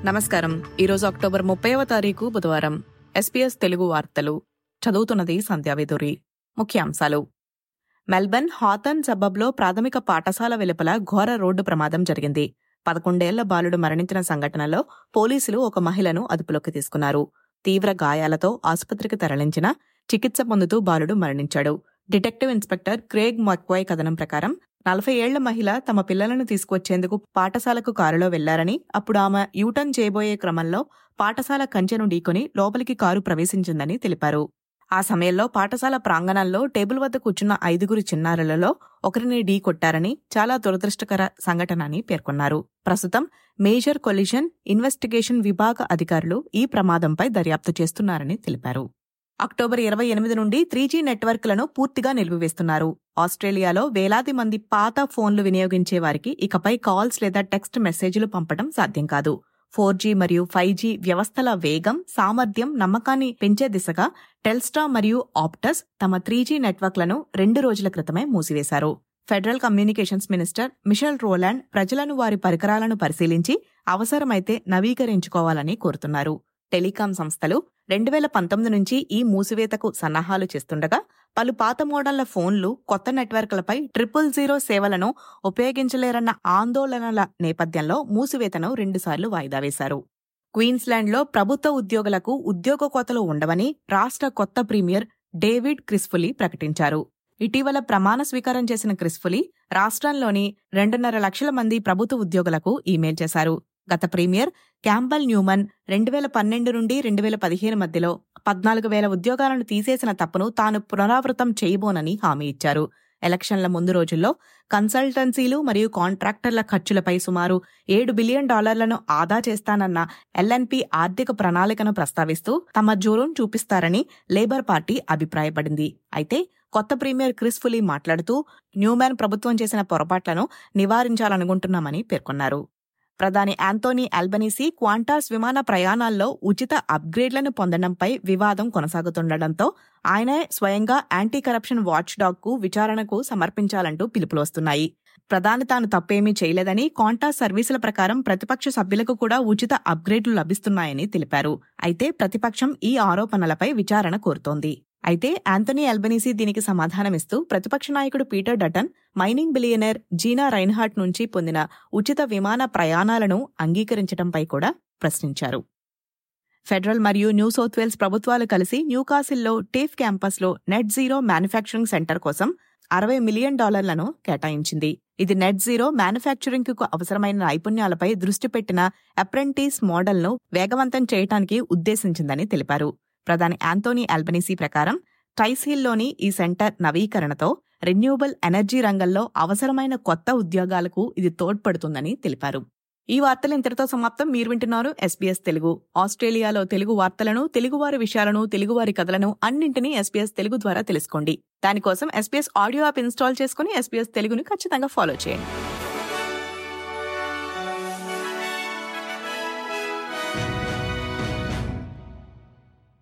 నమస్కారం ఈరోజు అక్టోబర్ ముప్పైవ తారీఖు బుధవారం ఎస్పీఎస్ తెలుగు వార్తలు చదువుతున్నది సంధ్యావేదూరి ముఖ్యాంశాలు మెల్బర్న్ హాతన్ సబ్బబ్లో ప్రాథమిక పాఠశాల వెలుపల ఘోర రోడ్డు ప్రమాదం జరిగింది పదకొండేళ్ల బాలుడు మరణించిన సంఘటనలో పోలీసులు ఒక మహిళను అదుపులోకి తీసుకున్నారు తీవ్ర గాయాలతో ఆసుపత్రికి తరలించిన చికిత్స పొందుతూ బాలుడు మరణించాడు డిటెక్టివ్ ఇన్స్పెక్టర్ క్రేగ్ మక్వాయ్ కథనం ప్రకారం నలభై ఏళ్ల మహిళ తమ పిల్లలను తీసుకువచ్చేందుకు పాఠశాలకు కారులో వెళ్లారని అప్పుడు ఆమె యూటర్న్ చేయబోయే క్రమంలో పాఠశాల కంచెను ఢీకొని లోపలికి కారు ప్రవేశించిందని తెలిపారు ఆ సమయంలో పాఠశాల ప్రాంగణంలో టేబుల్ వద్ద కూర్చున్న ఐదుగురు చిన్నారులలో ఒకరిని ఢీ కొట్టారని చాలా దురదృష్టకర సంఘటన అని పేర్కొన్నారు ప్రస్తుతం మేజర్ కొలిషన్ ఇన్వెస్టిగేషన్ విభాగ అధికారులు ఈ ప్రమాదంపై దర్యాప్తు చేస్తున్నారని తెలిపారు అక్టోబర్ ఇరవై ఎనిమిది నుండి త్రీ జీ నెట్వర్క్లను పూర్తిగా నిలిపివేస్తున్నారు ఆస్ట్రేలియాలో వేలాది మంది పాత ఫోన్లు వినియోగించే వారికి ఇకపై కాల్స్ లేదా టెక్స్ట్ మెసేజ్లు పంపడం సాధ్యం కాదు ఫోర్ జీ మరియు ఫైవ్ జీ వ్యవస్థల వేగం సామర్థ్యం నమ్మకాన్ని పెంచే దిశగా టెల్స్టా మరియు ఆప్టస్ తమ త్రీ జీ నెట్వర్క్లను రెండు రోజుల క్రితమే మూసివేశారు federal communications minister Michelle Rowland ప్రజలను వారి పరికరాలను పరిశీలించి అవసరమైతే నవీకరించుకోవాలని కోరుతున్నారు టెలికాం సంస్థలు రెండు వేల పంతొమ్మిది నుంచి ఈ మూసివేతకు సన్నాహాలు చేస్తుండగా పలు పాత మోడళ్ల ఫోన్లు కొత్త నెట్వర్క్లపై ట్రిపుల్ జీరో సేవలను ఉపయోగించలేరన్న ఆందోళనల నేపథ్యంలో మూసివేతను రెండుసార్లు వాయిదా వేశారు క్వీన్స్లాండ్లో ప్రభుత్వ ఉద్యోగులకు ఉద్యోగ కోతలు ఉండవని రాష్ట్ర కొత్త ప్రీమియర్ డేవిడ్ క్రిస్ఫులీ ప్రకటించారు ఇటీవల ప్రమాణ స్వీకారం చేసిన క్రిస్ఫులీ రాష్ట్రంలోని రెండున్నర లక్షల మంది ప్రభుత్వ ఉద్యోగులకు ఈమెయిల్ చేశారు గత ప్రీమియర్ క్యాంపల్ న్యూమన్ రెండు వేల పన్నెండు నుండి రెండు వేల పదిహేను మధ్యలో పద్నాలుగు వేల ఉద్యోగాలను తీసేసిన తప్పును తాను పునరావృతం చేయబోనని హామీ ఇచ్చారు ఎలక్షన్ల ముందు రోజుల్లో కన్సల్టెన్సీలు మరియు కాంట్రాక్టర్ల ఖర్చులపై సుమారు ఏడు బిలియన్ డాలర్లను ఆదా చేస్తానన్న ఎల్ఎన్పి ఆర్థిక ప్రణాళికను ప్రస్తావిస్తూ తమ జోరును చూపిస్తారని లేబర్ పార్టీ అభిప్రాయపడింది అయితే కొత్త ప్రీమియర్ క్రిస్ ఫులీ మాట్లాడుతూ న్యూమ్యాన్ ప్రభుత్వం చేసిన పొరపాట్లను నివారించాలనుకుంటున్నామని పేర్కొన్నారు ప్రధాని యాంతోనీ ఆల్బనీసీ క్వాంటాస్ విమాన ప్రయాణాల్లో ఉచిత అప్గ్రేడ్లను పొందడంపై వివాదం కొనసాగుతుండటంతో ఆయనే స్వయంగా యాంటీ కరప్షన్ వాచ్ డాగ్ కు విచారణకు సమర్పించాలంటూ పిలుపులు వస్తున్నాయి ప్రధాని తాను తప్పేమీ చేయలేదని కాంటాస్ సర్వీసుల ప్రకారం ప్రతిపక్ష సభ్యులకు కూడా ఉచిత అప్గ్రేడ్లు లభిస్తున్నాయని తెలిపారు అయితే ప్రతిపక్షం ఈ ఆరోపణలపై విచారణ కోరుతోంది అయితే యాంథనీ అల్బనీసీ దీనికి సమాధానమిస్తూ ప్రతిపక్ష నాయకుడు పీటర్ డటన్ మైనింగ్ బిలియనర్ జీనా రైన్హార్ట్ నుంచి పొందిన ఉచిత విమాన ప్రయాణాలను అంగీకరించడంపై కూడా ప్రశ్నించారు ఫెడరల్ మరియు న్యూ సౌత్ వేల్స్ ప్రభుత్వాలు కలిసి న్యూకాసిల్లో టేఫ్ క్యాంపస్లో నెట్ జీరో మ్యానుఫ్యాక్చరింగ్ సెంటర్ కోసం అరవై మిలియన్ డాలర్లను కేటాయించింది ఇది నెట్ జీరో మ్యానుఫ్యాక్చరింగ్ కు అవసరమైన నైపుణ్యాలపై దృష్టి పెట్టిన అప్రెంటిస్ మోడల్ను వేగవంతం చేయడానికి ఉద్దేశించిందని తెలిపారు ప్రధాని యాంతోనీ ఆల్బనీసీ ప్రకారం ట్రైస్హిల్లోని ఈ సెంటర్ నవీకరణతో రెన్యూబుల్ ఎనర్జీ రంగంలో అవసరమైన కొత్త ఉద్యోగాలకు ఇది తోడ్పడుతుందని తెలిపారు ఈ వార్తలు ఇంతటితో సమాప్తం మీరు వింటున్నారు ఎస్బీఎస్ తెలుగు ఆస్ట్రేలియాలో తెలుగు వార్తలను తెలుగువారి విషయాలను తెలుగువారి కథలను అన్నింటినీ ఎస్బీఎస్ తెలుగు ద్వారా తెలుసుకోండి దానికోసం ఎస్బీఎస్ ఆడియో యాప్ ఇన్స్టాల్ చేసుకుని ఎస్బీఎస్ తెలుగుని ఖచ్చితంగా ఫాలో చేయండి